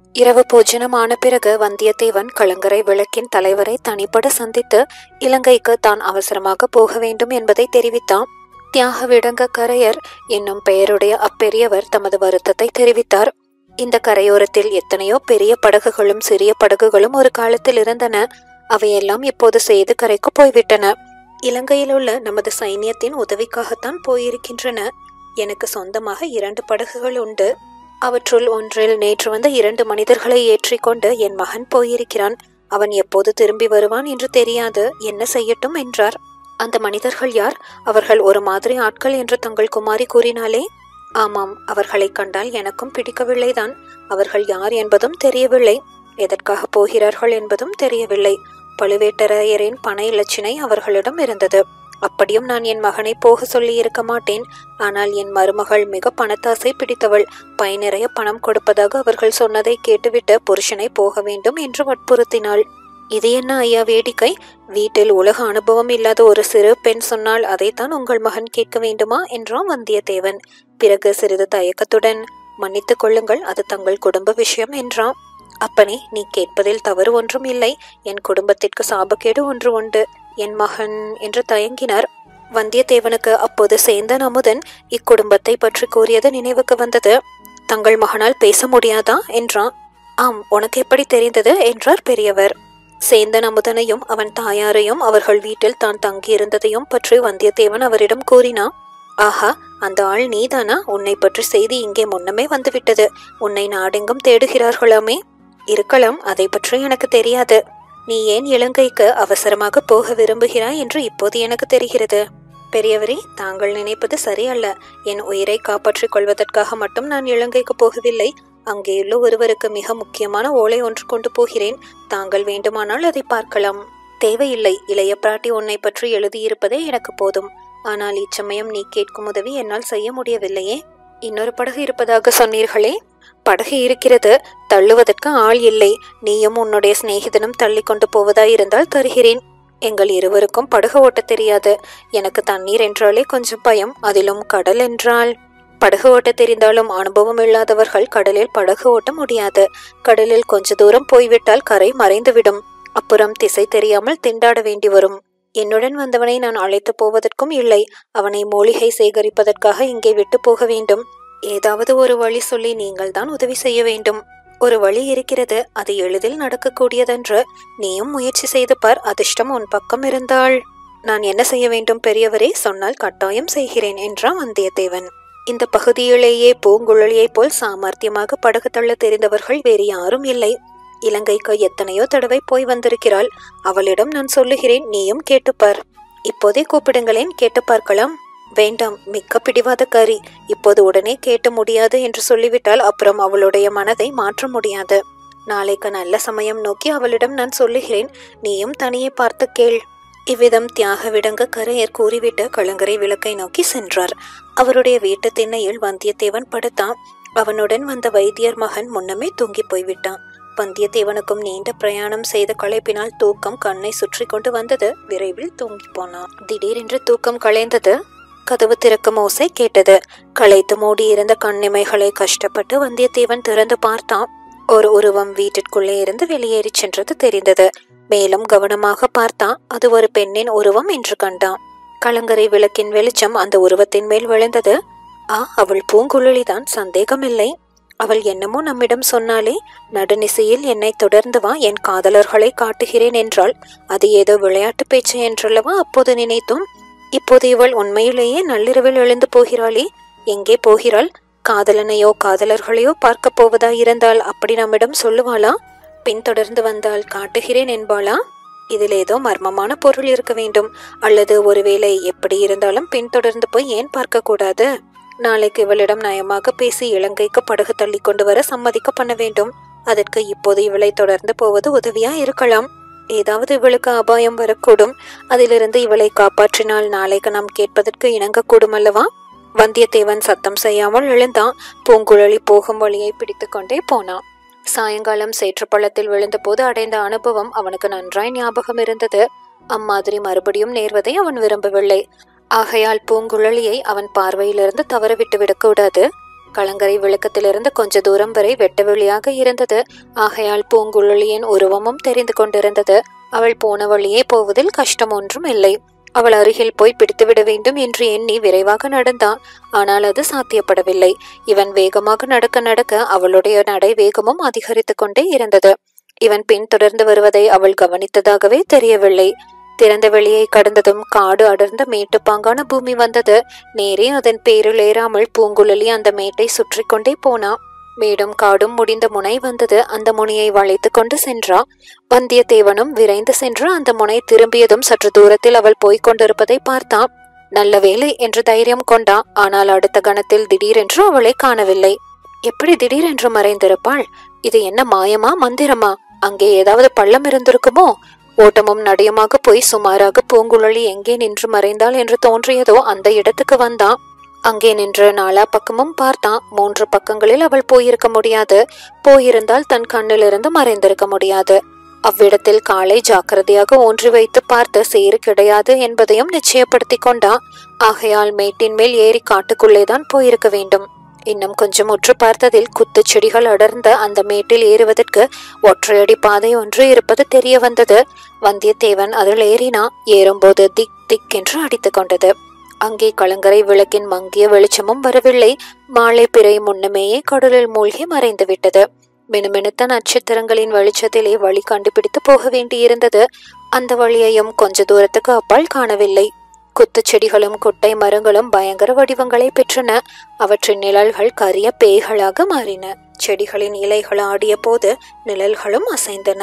இரவு போஜனமான பிறகு வந்தியத்தேவன் கலங்கரை விளக்கின் தலைவரை தனிப்பட சந்தித்து இலங்கைக்கு தான் அவசரமாக போக வேண்டும் என்பதை தெரிவித்தான் தியாக விடங்க கரையர் என்னும் பெயருடைய அப்பெரியவர் தமது வருத்தத்தை தெரிவித்தார் இந்த கரையோரத்தில் எத்தனையோ பெரிய படகுகளும் சிறிய படகுகளும் ஒரு காலத்தில் இருந்தன அவையெல்லாம் இப்போது செய்து கரைக்கு போய்விட்டன இலங்கையில் உள்ள நமது சைன்யத்தின் உதவிக்காகத்தான் போயிருக்கின்றன எனக்கு சொந்தமாக இரண்டு படகுகள் உண்டு அவற்றுள் ஒன்றில் நேற்று வந்த இரண்டு மனிதர்களை ஏற்றிக்கொண்டு என் மகன் போயிருக்கிறான் அவன் எப்போது திரும்பி வருவான் என்று தெரியாது என்ன செய்யட்டும் என்றார் அந்த மனிதர்கள் யார் அவர்கள் ஒரு மாதிரி ஆட்கள் என்று தங்கள் குமாரி கூறினாலே ஆமாம் அவர்களை கண்டால் எனக்கும் பிடிக்கவில்லைதான் அவர்கள் யார் என்பதும் தெரியவில்லை எதற்காக போகிறார்கள் என்பதும் தெரியவில்லை பழுவேட்டரையரின் பண இலச்சினை அவர்களிடம் இருந்தது அப்படியும் நான் என் மகனை போக சொல்லி இருக்க மாட்டேன் ஆனால் என் மருமகள் மிக பணத்தாசை பிடித்தவள் பை நிறைய பணம் கொடுப்பதாக அவர்கள் சொன்னதை கேட்டுவிட்டு புருஷனை போக வேண்டும் என்று வற்புறுத்தினாள் இது என்ன ஐயா வேடிக்கை வீட்டில் உலக அனுபவம் இல்லாத ஒரு சிறு பெண் சொன்னால் அதைத்தான் உங்கள் மகன் கேட்க வேண்டுமா என்றான் வந்தியத்தேவன் பிறகு சிறிது தயக்கத்துடன் மன்னித்துக் கொள்ளுங்கள் அது தங்கள் குடும்ப விஷயம் என்றான் அப்பனே நீ கேட்பதில் தவறு ஒன்றும் இல்லை என் குடும்பத்திற்கு சாபக்கேடு ஒன்று உண்டு என் மகன் என்று தயங்கினார் வந்தியத்தேவனுக்கு அப்போது சேந்தன் அமுதன் இக்குடும்பத்தை பற்றி கூறியது நினைவுக்கு வந்தது தங்கள் மகனால் பேச முடியாதா என்றான் ஆம் உனக்கு எப்படி தெரிந்தது என்றார் பெரியவர் சேந்தன் அமுதனையும் அவன் தாயாரையும் அவர்கள் வீட்டில் தான் தங்கியிருந்ததையும் பற்றி வந்தியத்தேவன் அவரிடம் கூறினான் ஆஹா அந்த ஆள் நீதானா உன்னை பற்றி செய்தி இங்கே முன்னமே வந்துவிட்டது உன்னை நாடெங்கும் தேடுகிறார்களாமே இருக்கலாம் அதை பற்றி எனக்கு தெரியாது நீ ஏன் இலங்கைக்கு அவசரமாக போக விரும்புகிறாய் என்று இப்போது எனக்கு தெரிகிறது பெரியவரே தாங்கள் நினைப்பது சரியல்ல என் உயிரை காப்பாற்றிக் கொள்வதற்காக மட்டும் நான் இலங்கைக்கு போகவில்லை அங்கேயுள்ள ஒருவருக்கு மிக முக்கியமான ஓலை ஒன்று கொண்டு போகிறேன் தாங்கள் வேண்டுமானால் அதை பார்க்கலாம் தேவையில்லை இளைய பிராட்டி உன்னை பற்றி எழுதியிருப்பதே எனக்கு போதும் ஆனால் இச்சமயம் நீ கேட்கும் உதவி என்னால் செய்ய முடியவில்லையே இன்னொரு படகு இருப்பதாக சொன்னீர்களே படகு இருக்கிறது தள்ளுவதற்கு ஆள் இல்லை நீயும் உன்னுடைய சிநேகிதனும் தள்ளி கொண்டு போவதாய் இருந்தால் தருகிறேன் எங்கள் இருவருக்கும் படகு ஓட்டத் தெரியாது எனக்கு தண்ணீர் என்றாலே கொஞ்சம் பயம் அதிலும் கடல் என்றால் படகு ஓட்ட தெரிந்தாலும் அனுபவம் இல்லாதவர்கள் கடலில் படகு ஓட்ட முடியாது கடலில் கொஞ்ச தூரம் போய்விட்டால் கரை மறைந்துவிடும் அப்புறம் திசை தெரியாமல் திண்டாட வேண்டி வரும் என்னுடன் வந்தவனை நான் அழைத்து போவதற்கும் இல்லை அவனை மூலிகை சேகரிப்பதற்காக இங்கே விட்டு போக வேண்டும் ஏதாவது ஒரு வழி சொல்லி நீங்கள் தான் உதவி செய்ய வேண்டும் ஒரு வழி இருக்கிறது அது எளிதில் நடக்கக்கூடியதென்று நீயும் முயற்சி செய்து பார் அதிர்ஷ்டம் உன் பக்கம் இருந்தால் நான் என்ன செய்ய வேண்டும் பெரியவரே சொன்னால் கட்டாயம் செய்கிறேன் என்றான் வந்தியத்தேவன் இந்த பகுதியிலேயே பூங்குழலியைப் போல் சாமர்த்தியமாக படகு தள்ள தெரிந்தவர்கள் வேறு யாரும் இல்லை இலங்கைக்கு எத்தனையோ தடவை போய் வந்திருக்கிறாள் அவளிடம் நான் சொல்லுகிறேன் நீயும் கேட்டுப்பார் இப்போதே கூப்பிடுங்களேன் கேட்டு பார்க்கலாம் வேண்டாம் மிக்க பிடிவாத கறி இப்போது உடனே கேட்டு முடியாது என்று சொல்லிவிட்டால் அப்புறம் அவளுடைய மனதை மாற்ற முடியாது நாளைக்கு நல்ல சமயம் நோக்கி அவளிடம் நான் சொல்லுகிறேன் நீயும் தனியே பார்த்து கேள் இவ்விதம் தியாக விடங்க கரையர் கூறிவிட்டு கலங்கரை விளக்கை நோக்கி சென்றார் அவருடைய வீட்டு திண்ணையில் வந்தியத்தேவன் படுத்தான் அவனுடன் வந்த வைத்தியர் மகன் முன்னமே தூங்கி போய்விட்டான் வந்தியத்தேவனுக்கும் நீண்ட பிரயாணம் செய்த களைப்பினால் தூக்கம் கண்ணை சுற்றி கொண்டு வந்தது விரைவில் தூங்கி போனான் திடீரென்று தூக்கம் களைந்தது கதவு திறக்கும் ஓசை கேட்டது களைத்து மூடி இருந்த கண்ணிமைகளை கஷ்டப்பட்டு வந்தியத்தேவன் திறந்து பார்த்தான் ஒரு உருவம் வீட்டிற்குள்ளே இருந்து வெளியேறி சென்றது தெரிந்தது மேலும் கவனமாக பார்த்தான் அது ஒரு பெண்ணின் உருவம் என்று கண்டான் கலங்கரை விளக்கின் வெளிச்சம் அந்த உருவத்தின் மேல் விழுந்தது ஆ அவள் பூங்குழலிதான் சந்தேகமில்லை அவள் என்னமோ நம்மிடம் சொன்னாலே நடுநிசையில் என்னை தொடர்ந்து வா என் காதலர்களை காட்டுகிறேன் என்றாள் அது ஏதோ விளையாட்டு பேச்சு என்றல்லவா அப்போது நினைத்தோம் இப்போது இவள் உண்மையிலேயே நள்ளிரவில் எழுந்து போகிறாளே எங்கே போகிறாள் காதலனையோ காதலர்களையோ பார்க்க போவதா இருந்தால் அப்படி நம்மிடம் சொல்லுவாளா பின்தொடர்ந்து வந்தால் காட்டுகிறேன் என்பாளா இதில் ஏதோ மர்மமான பொருள் இருக்க வேண்டும் அல்லது ஒருவேளை எப்படி இருந்தாலும் பின்தொடர்ந்து போய் ஏன் பார்க்க கூடாது நாளைக்கு இவளிடம் நயமாக பேசி இலங்கைக்கு படகு தள்ளி கொண்டு வர சம்மதிக்க பண்ண வேண்டும் அதற்கு இப்போது இவளை தொடர்ந்து போவது உதவியா இருக்கலாம் ஏதாவது இவளுக்கு அபாயம் வரக்கூடும் அதிலிருந்து இவளை காப்பாற்றினால் நாளைக்கு நாம் கேட்பதற்கு இணங்கக்கூடும் அல்லவா வந்தியத்தேவன் சத்தம் செய்யாமல் எழுந்தான் பூங்குழலி போகும் வழியை பிடித்துக்கொண்டே போனான் சாயங்காலம் சேற்றுப்பள்ளத்தில் விழுந்தபோது அடைந்த அனுபவம் அவனுக்கு நன்றாய் ஞாபகம் இருந்தது அம்மாதிரி மறுபடியும் நேர்வதை அவன் விரும்பவில்லை ஆகையால் பூங்குழலியை அவன் பார்வையிலிருந்து தவற விட்டு விடக்கூடாது கலங்கரை விளக்கத்திலிருந்து கொஞ்ச தூரம் வரை வெட்ட வெளியாக இருந்தது ஆகையால் பூங்குழலியின் உருவமும் தெரிந்து கொண்டிருந்தது அவள் போன வழியே போவதில் கஷ்டம் ஒன்றும் இல்லை அவள் அருகில் போய் பிடித்துவிட வேண்டும் என்று எண்ணி விரைவாக நடந்தான் ஆனால் அது சாத்தியப்படவில்லை இவன் வேகமாக நடக்க நடக்க அவளுடைய நடை வேகமும் அதிகரித்து கொண்டே இருந்தது இவன் பின் தொடர்ந்து வருவதை அவள் கவனித்ததாகவே தெரியவில்லை திறந்த வெளியை கடந்ததும் காடு அடர்ந்த மேட்டுப்பாங்கான பூமி வந்தது நேரே அதன் பேரில் ஏறாமல் பூங்குழலி அந்த மேட்டை சுற்றி கொண்டே போனா மேடும் காடும் முடிந்த முனை வந்தது அந்த முனையை வளைத்து கொண்டு சென்றா வந்தியத்தேவனும் விரைந்து சென்று அந்த முனை திரும்பியதும் சற்று தூரத்தில் அவள் போய்க் கொண்டிருப்பதை பார்த்தான் நல்ல வேலை என்று தைரியம் கொண்டான் ஆனால் அடுத்த கணத்தில் திடீரென்று அவளை காணவில்லை எப்படி திடீரென்று மறைந்திருப்பாள் இது என்ன மாயமா மந்திரமா அங்கே ஏதாவது பள்ளம் இருந்திருக்குமோ ஓட்டமும் நடையுமாக போய் சுமாராக பூங்குழலி எங்கே நின்று மறைந்தாள் என்று தோன்றியதோ அந்த இடத்துக்கு வந்தான் அங்கே நின்று நாலா பக்கமும் பார்த்தான் மூன்று பக்கங்களில் அவள் போயிருக்க முடியாது போயிருந்தால் தன் கண்ணிலிருந்து மறைந்திருக்க முடியாது அவ்விடத்தில் காலை ஜாக்கிரதையாக ஊன்றி வைத்து பார்த்து சேறு கிடையாது என்பதையும் நிச்சயப்படுத்திக் கொண்டான் ஆகையால் மேட்டின் மேல் ஏறி காட்டுக்குள்ளேதான் போயிருக்க வேண்டும் இன்னும் கொஞ்சம் உற்று பார்த்ததில் குத்துச் செடிகள் அடர்ந்த அந்த மேட்டில் ஏறுவதற்கு ஒற்றையடி பாதை ஒன்று இருப்பது தெரிய வந்தது வந்தியத்தேவன் அதில் ஏறினா ஏறும்போது திக் திக் என்று அடித்துக் கொண்டது அங்கே கலங்கரை விளக்கின் மங்கிய வெளிச்சமும் வரவில்லை மாலை பிறை முன்னமேயே கடலில் மூழ்கி மறைந்து விட்டது மினுமினுத்த நட்சத்திரங்களின் வெளிச்சத்திலே வழி கண்டுபிடித்து போக வேண்டியிருந்தது அந்த வழியையும் கொஞ்ச தூரத்துக்கு அப்பால் காணவில்லை குத்துச்செடிகளும் குட்டை மரங்களும் பயங்கர வடிவங்களை பெற்றன அவற்றின் நிழல்கள் கரிய பேய்களாக மாறின செடிகளின் இலைகள் ஆடிய போது நிழல்களும் அசைந்தன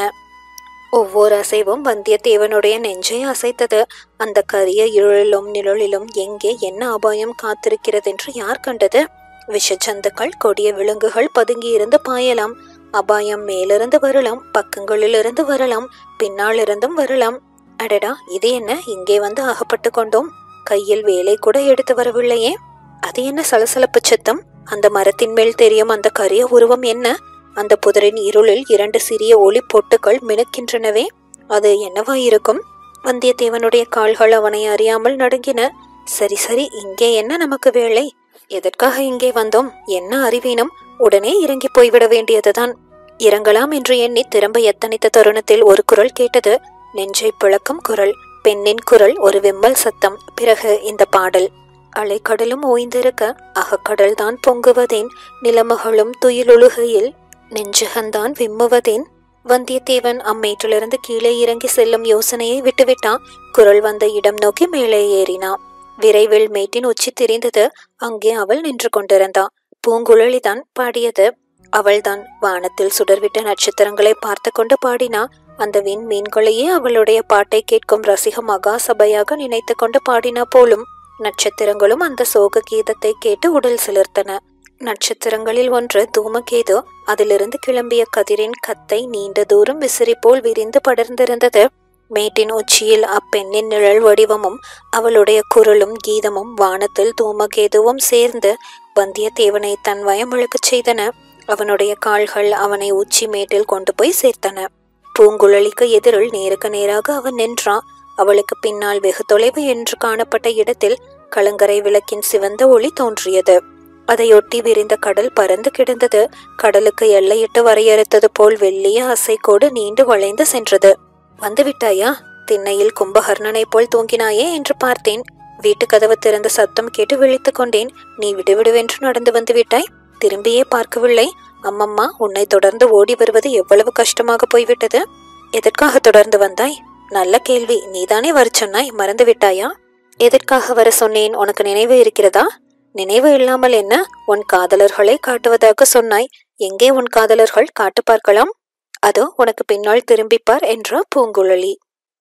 ஒவ்வொரு அசைவும் வந்தியத்தேவனுடைய நெஞ்சை அசைத்தது அந்த கரிய இருளிலும் நிழலிலும் எங்கே என்ன அபாயம் காத்திருக்கிறது என்று யார் கண்டது விஷச்சந்துக்கள் கொடிய விலங்குகள் பதுங்கியிருந்து பாயலாம் அபாயம் மேலிருந்து வரலாம் பக்கங்களிலிருந்து வரலாம் பின்னால் இருந்தும் வரலாம் அடடா இது என்ன இங்கே வந்து அகப்பட்டு கொண்டோம் கையில் வேலை கூட எடுத்து வரவில்லையே அது என்ன சலசலப்பு சத்தம் அந்த மரத்தின் மேல் தெரியும் அந்த கரிய உருவம் என்ன அந்த புதரின் இருளில் இரண்டு சிறிய ஒளி பொட்டுக்கள் மினுக்கின்றனவே அது என்னவா இருக்கும் வந்தியத்தேவனுடைய கால்கள் அவனை அறியாமல் நடுங்கின சரி சரி இங்கே என்ன நமக்கு வேலை எதற்காக இங்கே வந்தோம் என்ன அறிவீனம் உடனே இறங்கி போய்விட வேண்டியதுதான் இறங்கலாம் என்று எண்ணி திரும்ப எத்தனித்த தருணத்தில் ஒரு குரல் கேட்டது நெஞ்சை பிளக்கும் குரல் பெண்ணின் குரல் ஒரு விம்மல் சத்தம் பிறகு இந்த பாடல் அலைக்கடலும் ஓய்ந்திருக்க அகக்கடல் தான் பொங்குவதேன் நிலமகளும் துயிலொழுகையில் நெஞ்சகந்தான் விம்முவதேன் வந்தியத்தேவன் அம்மேற்றிலிருந்து கீழே இறங்கி செல்லும் யோசனையை விட்டுவிட்டான் குரல் வந்த இடம் நோக்கி மேலே ஏறினான் விரைவில் மேட்டின் உச்சி தெரிந்தது அங்கே அவள் நின்று கொண்டிருந்தான் பூங்குழலிதான் பாடியது அவள்தான் வானத்தில் சுடர்விட்ட நட்சத்திரங்களை பார்த்து கொண்டு பாடினா அந்த விண் மீன்களையே அவளுடைய பாட்டை கேட்கும் ரசிக மகா சபையாக நினைத்து கொண்டு பாடினா போலும் நட்சத்திரங்களும் அந்த சோக கீதத்தை கேட்டு உடல் சிலிர்த்தன நட்சத்திரங்களில் ஒன்று தூமகேது அதிலிருந்து கிளம்பிய கதிரின் கத்தை நீண்ட தூரம் விசிறி போல் விரிந்து படர்ந்திருந்தது மேட்டின் உச்சியில் அப்பெண்ணின் நிழல் வடிவமும் அவளுடைய குரலும் கீதமும் வானத்தில் தூமகேதுவும் சேர்ந்து வந்தியத்தேவனை தன் வயமுழுக்கச் செய்தன அவனுடைய கால்கள் அவனை உச்சி மேட்டில் கொண்டு போய் சேர்த்தன பூங்குழலிக்கு எதிரில் நேருக்கு நேராக அவன் நின்றான் அவளுக்கு பின்னால் வெகு தொலைவு என்று காணப்பட்ட இடத்தில் கலங்கரை விளக்கின் சிவந்த ஒளி தோன்றியது அதையொட்டி விரிந்த கடல் பறந்து கிடந்தது கடலுக்கு எல்லையிட்டு வரையறுத்தது போல் வெள்ளிய அசைக்கோடு நீண்டு வளைந்து சென்றது வந்து விட்டாயா திண்ணையில் கும்பகர்ணனைப் போல் தூங்கினாயே என்று பார்த்தேன் வீட்டு கதவு திறந்த சத்தம் கேட்டு விழித்துக் கொண்டேன் நீ விடுவிடுவென்று நடந்து வந்து விட்டாய் திரும்பியே பார்க்கவில்லை அம்மம்மா உன்னை தொடர்ந்து ஓடி வருவது எவ்வளவு கஷ்டமாக போய்விட்டது எதற்காக தொடர்ந்து வந்தாய் நல்ல கேள்வி நீதானே வர சொன்னாய் மறந்து விட்டாயா எதற்காக வர சொன்னேன் உனக்கு நினைவு இருக்கிறதா நினைவு இல்லாமல் என்ன உன் காதலர்களை காட்டுவதாக சொன்னாய் எங்கே உன் காதலர்கள் காட்டு பார்க்கலாம் அதோ உனக்கு பின்னால் திரும்பிப்பார் என்றா பூங்குழலி